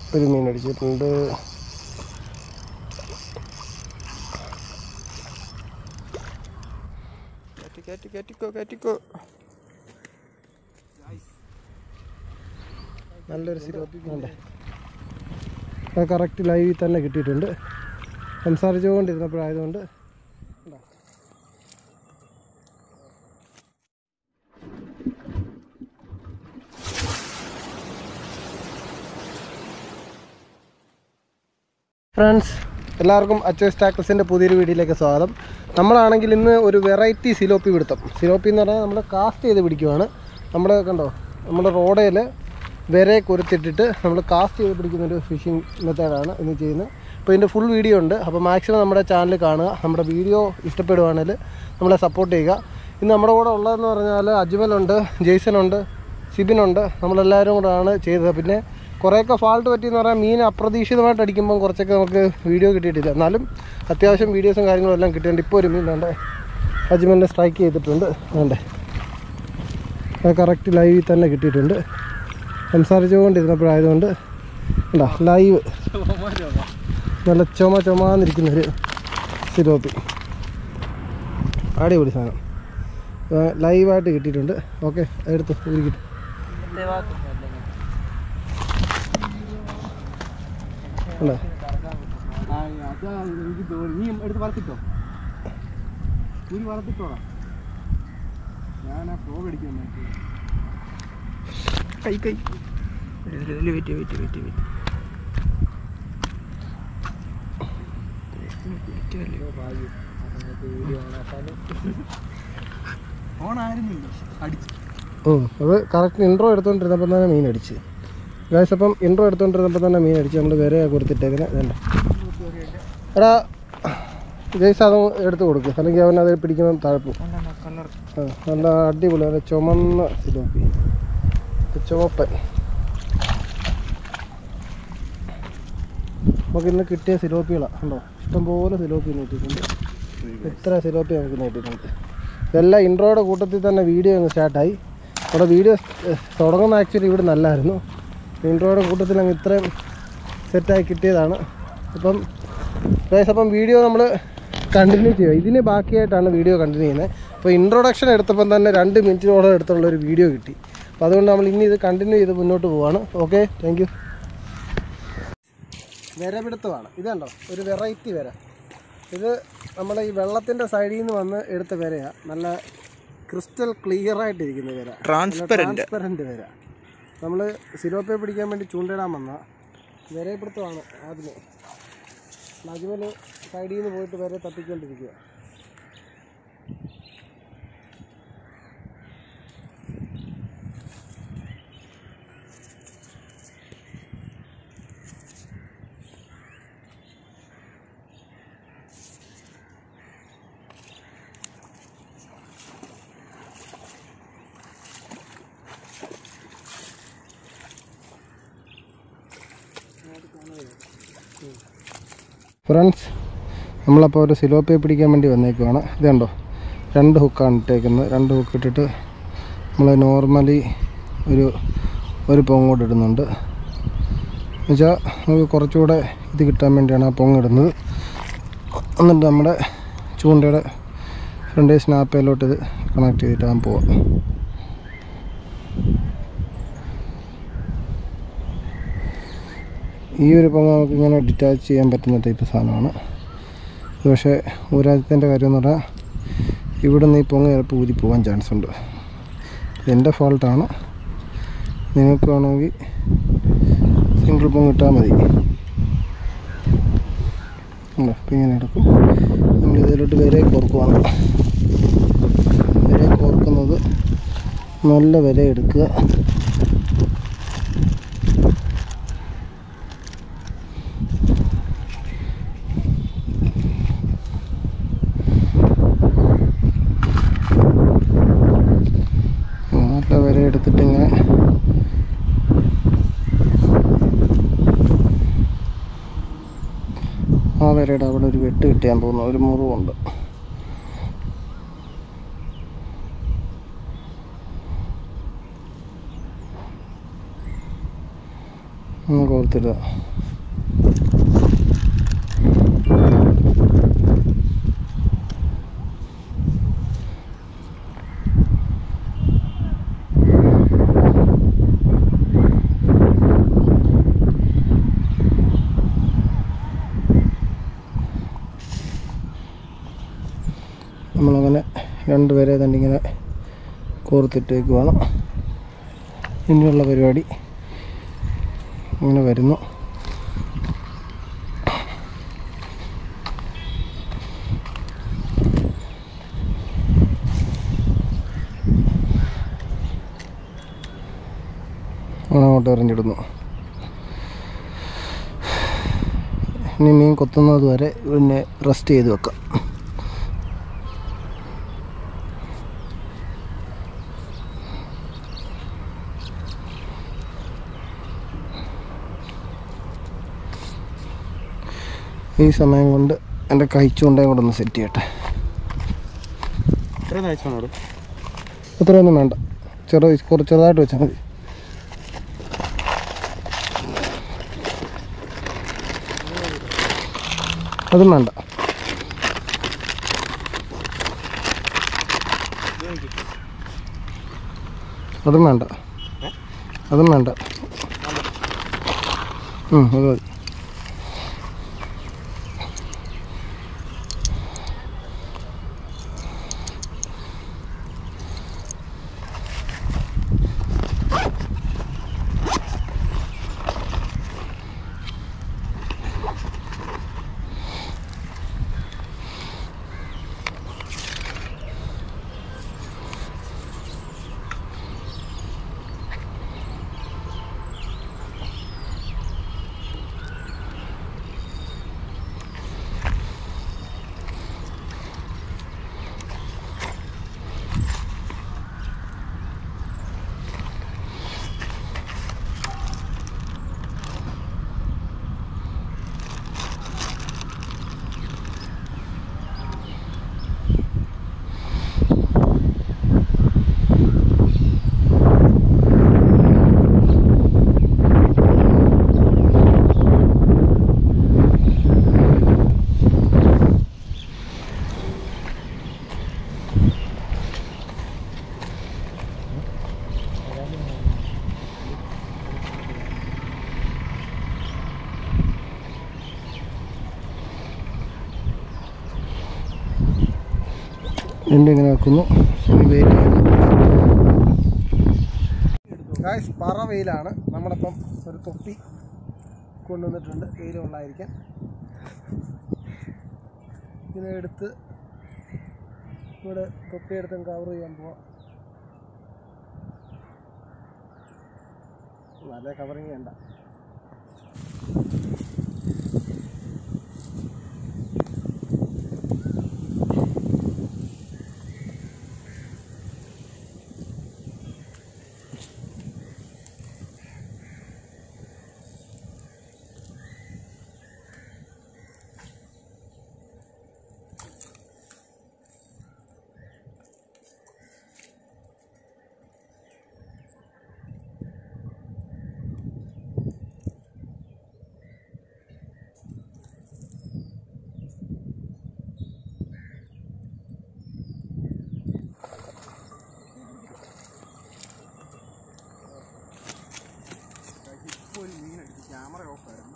ഒരു മീൻ അടിച്ചിട്ടുണ്ട് കയറ്റി കയറ്റി കയറ്റിക്കോ കയറ്റിക്കോ നല്ലൊരു സിലോപ്പി വേണ്ടേ അത് കറക്റ്റ് ലൈവിൽ തന്നെ കിട്ടിയിട്ടുണ്ട് സംസാരിച്ചുകൊണ്ടിരുന്നപ്പോഴായതുകൊണ്ട് ഉണ്ടോ? ഫ്രണ്ട്സ് എല്ലാവർക്കും അച്ചോയ്സ് ടാക്കിൾസിൻ്റെ പുതിയൊരു വീഡിയോയിലേക്ക് സ്വാഗതം നമ്മളാണെങ്കിൽ ഇന്ന് ഒരു വെറൈറ്റി സിലോപ്പി പിടുത്തം സിലോപ്പി എന്ന് പറഞ്ഞാൽ നമ്മൾ കാസ്റ്റ് ചെയ്ത് പിടിക്കുവാണ് നമ്മൾ കണ്ടോ നമ്മുടെ റോഡയിൽ വരെ കുരുത്തിട്ടിട്ട് നമ്മൾ കാസ്റ്റ് ചെയ്ത് പിടിക്കുന്ന ഒരു ഫിഷിംഗ് മെത്തേഡാണ് ഇന്ന് ചെയ്യുന്നത് അപ്പോൾ ഇതിൻ്റെ ഫുൾ വീഡിയോ ഉണ്ട് അപ്പോൾ മാക്സിമം നമ്മുടെ ചാനൽ കാണുക നമ്മുടെ വീഡിയോ ഇഷ്ടപ്പെടുവാണെങ്കിൽ നമ്മളെ സപ്പോർട്ട് ചെയ്യുക ഇന്ന് നമ്മുടെ കൂടെ ഉള്ളതെന്ന് പറഞ്ഞാൽ അജ്മലുണ്ട് ജെയ്സനുണ്ട് സിബിനുണ്ട് നമ്മളെല്ലാവരും കൂടെയാണ് ചെയ്തത് പിന്നെ കുറേയൊക്കെ ഫാൾട്ട് പറ്റിയെന്ന് പറഞ്ഞാൽ മീൻ അപ്രതീക്ഷിതമായിട്ട് അടിക്കുമ്പം കുറച്ചൊക്കെ നമുക്ക് വീഡിയോ കിട്ടിയിട്ടില്ല എന്നാലും അത്യാവശ്യം വീഡിയോസും കാര്യങ്ങളും എല്ലാം കിട്ടിയിട്ടുണ്ട് ഇപ്പോൾ ഒരു മീൻ വേണ്ടേ അജ്മലിനെ സ്ട്രൈക്ക് ചെയ്തിട്ടുണ്ട് വേണ്ടേ അത് കറക്റ്റ് ലൈവിൽ തന്നെ കിട്ടിയിട്ടുണ്ട് സംസാരിച്ചുകൊണ്ടിരുന്നപ്പോഴായതുകൊണ്ട് ഉണ്ടോ ലൈവ് നല്ല ചുമ ചുമാന്നിരിക്കുന്നൊരു സിലോപ്പി അടിപൊളി സാധനം ലൈവായിട്ട് കിട്ടിയിട്ടുണ്ട് ഓക്കെ എടുത്ത് ഊരിക്കിട്ട് അല്ലേ നീ എടുത്ത് വളർത്തിട്ടോ നീ വളർത്തിട്ടോളാം ഞാൻ ആ ഫ്രോഗ് അടിക്കാൻ നോക്കി കൈ കൈ വെയിറ്റ് വെയിറ്റ് വെയിറ്റ് വെയിറ്റ് ഓണായിരുന്നില്ല അടിച്ചു ഓ അത് കറക്റ്റ് ഇൻട്രോ എടുത്തോണ്ടിരുന്നപ്പോൾ തന്നെ മീൻ അടിച്ച് ഗായ്സ് അപ്പം ഇൻട്രോ എടുത്തോണ്ടിരുന്നപ്പോൾ തന്നെ മീൻ അടിച്ച് നമ്മൾ വരെ കൊടുത്തിട്ടേക്കുന്നത് വേണ്ട എടാ ജയ്സ് അത് എടുത്ത് കൊടുക്കും അല്ലെങ്കിൽ അവൻ അത് പിടിക്കുമ്പോൾ താഴ്പ്പും കളർ ആ നല്ല അടിപൊളി നല്ല ചുമന്ന സിലോപ്പി ചുവപ്പൻ നമുക്ക് ഇന്ന് കിട്ടിയ സിലോപ്പികളാണ് ഉണ്ടോ ഇഷ്ടംപോലെ സിലോപ്പി നീട്ടിയിട്ടുണ്ട് ഇത്ര സിലോപ്പി നമുക്ക് നീട്ടിയിട്ടുണ്ട് ഇതെല്ലാം ഇൻട്രോയുടെ കൂട്ടത്തിൽ തന്നെ വീഡിയോ അങ്ങ് സ്റ്റാർട്ടായി അവിടെ വീഡിയോ തുടങ്ങുന്ന ആക്ച്വലി ഇവിടെ നല്ലായിരുന്നു ഇൻട്രോയുടെ കൂട്ടത്തിൽ അങ്ങ് ഇത്രയും സെറ്റായി കിട്ടിയതാണ് അപ്പം ഗൈസ് അപ്പം വീഡിയോ നമ്മൾ കണ്ടിന്യൂ ചെയ്യുക ഇതിന് ബാക്കിയായിട്ടാണ് വീഡിയോ കണ്ടിന്യൂ ചെയ്യുന്നത് അപ്പോൾ ഇൻട്രൊഡക്ഷൻ എടുത്തപ്പം തന്നെ രണ്ട് മിനിറ്റിനോളം എടുത്തുള്ള ഒരു വീഡിയോ കിട്ടി അപ്പോൾ അതുകൊണ്ട് നമ്മൾ ഇനി ഇത് കണ്ടിന്യൂ ചെയ്ത് മുന്നോട്ട് പോവാണ് ഓക്കെ താങ്ക് യു വിരപിടുത്തമാണ് ഇതുണ്ടോ ഒരു വെറൈറ്റി വിര ഇത് നമ്മുടെ ഈ വെള്ളത്തിൻ്റെ സൈഡിൽ നിന്ന് വന്ന് എടുത്ത വിരയാണ് നല്ല ക്രിസ്റ്റൽ ക്ലിയർ ആയിട്ടിരിക്കുന്ന വിര ട്രാൻസ്പെറന്റ് ട്രാൻസ്പെറൻറ്റ് വിര നമ്മൾ സിലോപ്പയെ പിടിക്കാൻ വേണ്ടി ചൂണ്ടിടാൻ വന്ന വിരയപ്പിടുത്തമാണ് ആദ്യമേ നജുമൽ സൈഡിൽ നിന്ന് പോയിട്ട് വരെ തപ്പിക്കൊണ്ടിരിക്കുക ഫ്രണ്ട്സ് നമ്മളപ്പോൾ ഒരു സിലോപ്പയെ പിടിക്കാൻ വേണ്ടി വന്നേക്കുവാണ് ഇത് കണ്ടോ രണ്ട് ഹുക്കാണ് ഇട്ടേക്കുന്നത് രണ്ട് ഹുക്ക് ഇട്ടിട്ട് നമ്മൾ നോർമലി ഒരു ഒരു പൊങ്ങോട്ട് ഇടുന്നുണ്ട് എന്നുവെച്ചാൽ നമുക്ക് കുറച്ചുകൂടെ ഇത് കിട്ടാൻ വേണ്ടിയാണ് ആ പൊങ്ങിടുന്നത് എന്നിട്ട് നമ്മുടെ ചൂണ്ടയുടെ ഫ്രണ്ട് സ്നാപ്പയിലോട്ട് ഇത് കണക്ട് ചെയ്തിട്ടാൻ പോവാം ഈ ഒരു പൊങ്ങ നമുക്ക് ഇങ്ങനെ ഡിറ്റാച്ച് ചെയ്യാൻ പറ്റുന്ന ടൈപ്പ് സാധനമാണ് ഇത് പക്ഷേ ഊരാജ്യത്തിൻ്റെ കാര്യം എന്ന് പറഞ്ഞാൽ ഇവിടെ നിന്ന് ഈ പൊങ്ങ ചിലപ്പോൾ ഊരി പോകാൻ ചാൻസ് ഉണ്ട് എൻ്റെ ഫോൾട്ടാണ് നിങ്ങൾക്ക് വേണമെങ്കിൽ സിംഗിൾ പൊങ്ങ് ഇട്ടാൽ മതി ഉണ്ടോ അപ്പം ഇങ്ങനെ എടുക്കും നമ്മൾ ഇതിലോട്ട് വരെ കോർക്കുവാണ് വരെ കോർക്കുന്നത് നല്ല വില എടുക്കുക നല്ല വില എടുത്തിട്ട് ഇങ്ങനെ ആ വരയുടെ അവിടെ ഒരു വെട്ട് കിട്ടിയാൻ പോകുന്നു ഒരു മുറിവുണ്ട് ഒന്ന് കോർത്തിടുക നമ്മളങ്ങനെ രണ്ടുപേരെ തന്നെ ഇങ്ങനെ കോർത്തിട്ടേക്കുവാണ് ഇനിയുള്ള പരിപാടി ഇങ്ങനെ വരുന്നു അങ്ങനെ അങ്ങോട്ട് എറിഞ്ഞിടുന്നു ഇനി മീൻ കൊത്തുന്നത് വരെ പിന്നെ റെസ്റ്റ് ചെയ്ത് വെക്കാം ഈ സമയം കൊണ്ട് എൻ്റെ കഴിച്ചുകൊണ്ടേ കൂടെ ഒന്ന് സെറ്റ് ചെയ്യട്ടെ ഇത്രയും അയച്ചോളൂ അത്രയൊന്നും വേണ്ട ചെറു കുറച്ച് ചെറുതായിട്ട് വെച്ചാൽ മതി അതും വേണ്ട അതും വേണ്ട അതും വേണ്ട ഉം, അത് മതി വീണ്ടും ഇങ്ങനെ വെക്കുന്നു ഇനി വെയിറ്റ് ഗായ്സ് പറ വെയിലാണ് നമ്മളിപ്പം ഒരു തൊപ്പി കൊണ്ടുവന്നിട്ടുണ്ട് വെയിൽ കൊള്ളായിരിക്കാൻ ഇതിനെ എടുത്ത് ഇവിടെ തൊപ്പി എടുത്ത് കവർ ചെയ്യാൻ പോവാം നല്ല കവറിങ് വേണ്ട ഇപ്പോൾ ഒരു മീൻ അടിച്ചു ക്യാമറ ഓഫ് ആയിരുന്നു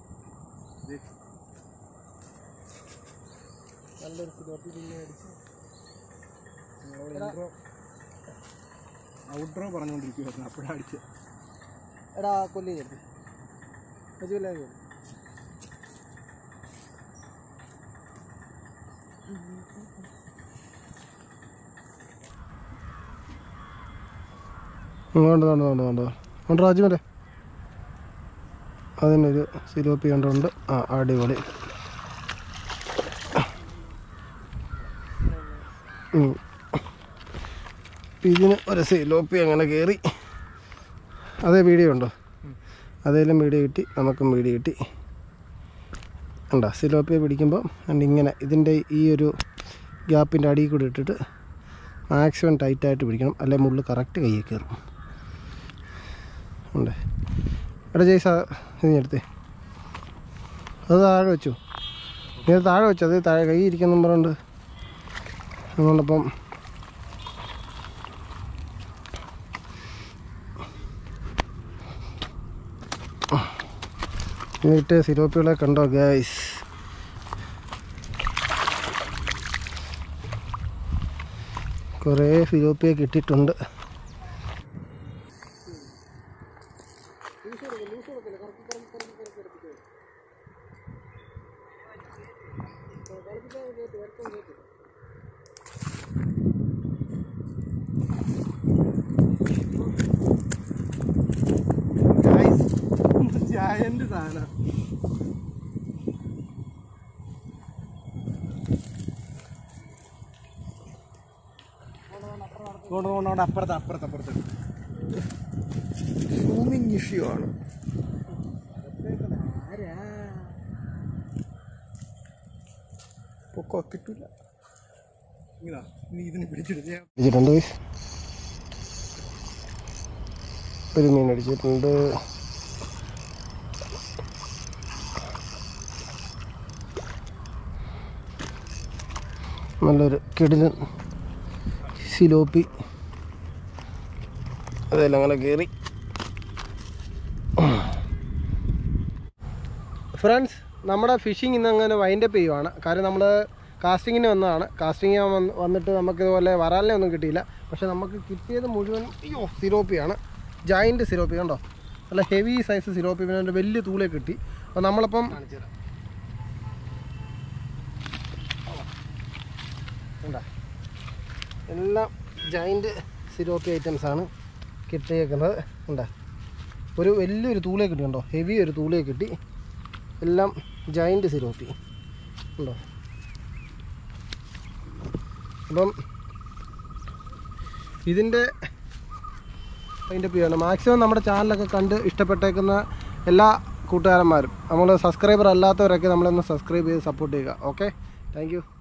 നല്ലൊരു സിലോപ്പി പിന്നെ അടിച്ച് ഇൻട്രോ ഔട്ട്ഡ്രോ പറഞ്ഞുകൊണ്ടിരിക്കുവായിരുന്നു അപ്പോഴാണ് അടിച്ചത് എടാ കൊല്ലി ചേർത്ത് കൊല്ലാതെ വേണ്ട വേണ്ട വേണ്ട വേണ്ട വേണ്ട രാജ്യമല്ലേ അതിനൊരു സിലോപ്പി കണ്ടുണ്ട് ആ അടിപൊളി ഉം. ഇതിന് ഒരു സിലോപ്പി അങ്ങനെ കയറി അതേ വീഡിയോ ഉണ്ടോ അതേലും വീഡിയോ കിട്ടി നമുക്കും വീഡിയോ കിട്ടി ഉണ്ടോ സിലോപ്പിയെ പിടിക്കുമ്പോൾ and ഇങ്ങനെ ഇതിൻ്റെ ഈ ഒരു ഗ്യാപ്പിൻ്റെ അടിയിൽ കൂടി ഇട്ടിട്ട് മാക്സിമം ടൈറ്റായിട്ട് പിടിക്കണം അല്ലെ മുള്ള് കറക്റ്റ് കയ്യിൽ കയറും ഉണ്ട് എടാ ജയ്സ നീ എടുത്തേ അത് താഴെ വെച്ചു നീ അത് താഴെ വെച്ചു അത് താഴെ കൈ ഇരിക്കുന്ന പറഞ്ഞുകൊണ്ട് അതുകൊണ്ടപ്പം എന്നിട്ട് സിരോപ്പികളെ കണ്ടോ ഗൈസ് കുറേ സിരോപ്പിയെ കിട്ടിയിട്ടുണ്ട് ജയന്റ് സാധനം കൊണ്ട് കൊണ്ട് അപ്പുറത്ത് അപ്പുറത്ത് അപ്പുറത്ത് സൂമിങ് ഇഷ്യൂ ആണ് പൊക്കോ കിട്ടൂല ഇതാ നീ ഇതിനെ പിടിച്ചിട്ട് ഞാൻ അടിച്ചിട്ടുണ്ട് guys. ഒരു മീൻ അടിച്ചിട്ടുണ്ട് നല്ലൊരു കിടിലൻ സിലോപ്പി അതെല്ലാം അങ്ങനെ കയറി ഫ്രണ്ട്സ് നമ്മുടെ ഫിഷിംഗ് ഇന്ന് അങ്ങനെ വൈൻഡപ്പ് ചെയ്യുവാണ് കാര്യം നമ്മൾ കാസ്റ്റിങ്ങിന് വന്നതാണ് കാസ്റ്റിംഗ് വന്ന് വന്നിട്ട് നമുക്കിതുപോലെ വരാലിനെ ഒന്നും കിട്ടിയില്ല പക്ഷേ നമുക്ക് കിട്ടിയത് മുഴുവൻ അയ്യോ സിരോപ്പിയാണ് ജായിൻ്റ് സിരോപ്പി കണ്ടോ നല്ല ഹെവി സൈസ് സിരോപ്പി പിന്നെ ഒരു വലിയ തൂളെ കിട്ടി അപ്പോൾ നമ്മളിപ്പം കണ്ടോ? എല്ലാം ജൈൻറ്റ് സിരോപ്പി ഐറ്റംസ് ആണ് കിട്ടിയേക്കുന്നത് ഉണ്ടോ ഒരു വലിയൊരു തൂളെ കിട്ടി കണ്ടോ ഹെവി ഒരു തൂളെ കിട്ടി എല്ലാം ജൈൻറ്റ് സിരോപ്പി ഉണ്ടോ അപ്പം ഇതിൻ്റെ അതിൻ്റെ പേരാണ് മാക്സിമം നമ്മുടെ ചാനലൊക്കെ കണ്ട് ഇഷ്ടപ്പെട്ടേക്കുന്ന എല്ലാ കൂട്ടുകാരന്മാരും നമ്മൾ സബ്സ്ക്രൈബർ അല്ലാത്തവരൊക്കെ നമ്മളൊന്ന് സബ്സ്ക്രൈബ് ചെയ്ത് സപ്പോർട്ട് ചെയ്യുക ഓക്കെ താങ്ക്